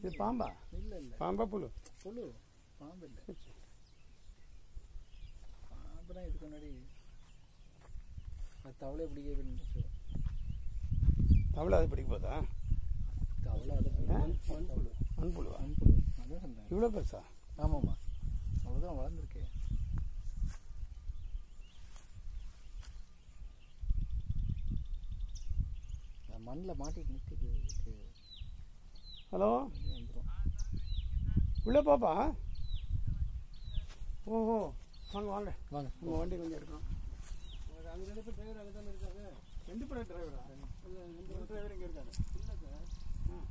இது பாம்பா இல்லை இல்லை பாம்பா புழு புழு பாம்பு இல்லை பாம்பு தான் இதுக்கு முன்னாடி அது தவளை பிடிக்க இருந்துச்சு தவளை அது பிடிக்க போதா தவளை அது மண்புழு மண்புழுவா மண்புழு அதான் சொன்னேன் இவ்வளோ பெருசா ஆமாம்மா அவ்வளோதான் வளர்ந்துருக்கே மண்ணில் மாட்டிட்டு நிற்குது இதுக்கு ஹலோ வெளியே வந்துடும் உள்ளே போப்பா ஓஹோ வாங்க வாங்க வாங்க உங்கள் வண்டி கொஞ்சம் எடுக்கணும் அங்கே ரெண்டு பேர் டிரைவர் அங்கே தானே இருக்காங்க ரெண்டு பேரும் டிரைவரா ரெண்டு டிரைவர் இங்கே இருக்காரு இல்லை சார் ஆ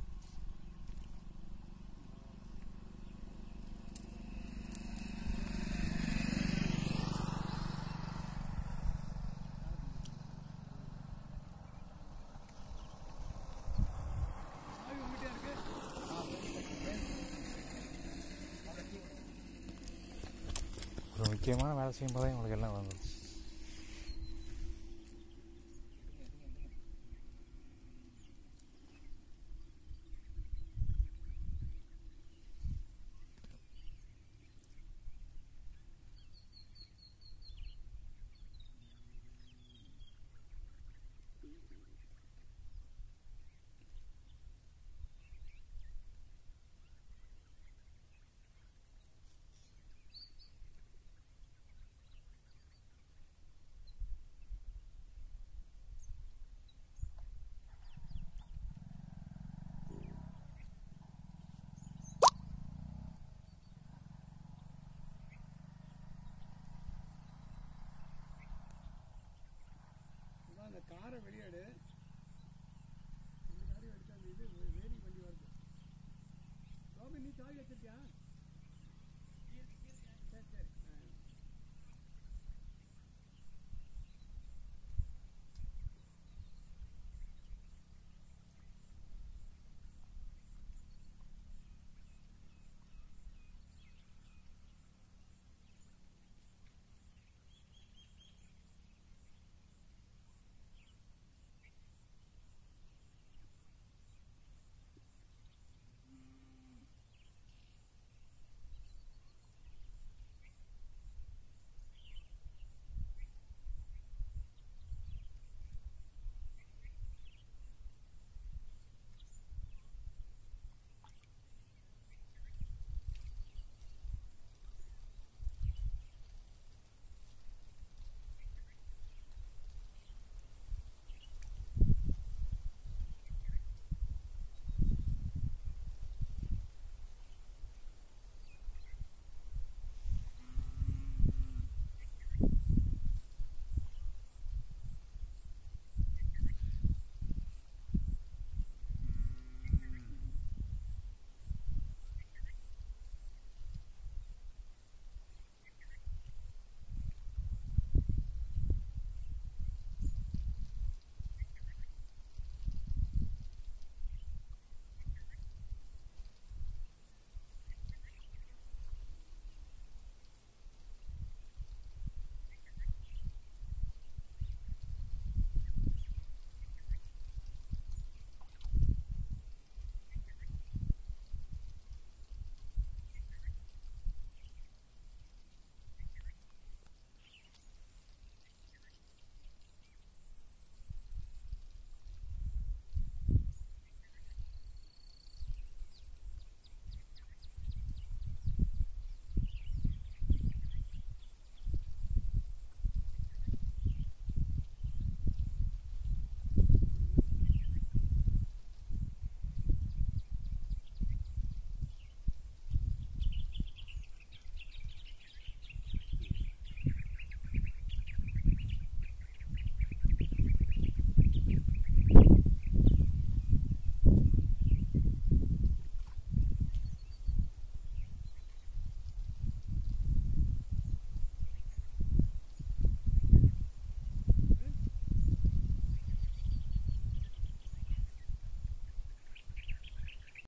ஒரு முக்கியமான வேலை செய்யும் போதே உங்களுக்கு எல்லாம் வந்துடும் அதான் அந்த காரை வெளியேடு இந்த காரை எடுத்து அந்த இது வேடி வண்டி வருது ரோபி நீ சாவி வச்சிருக்கியா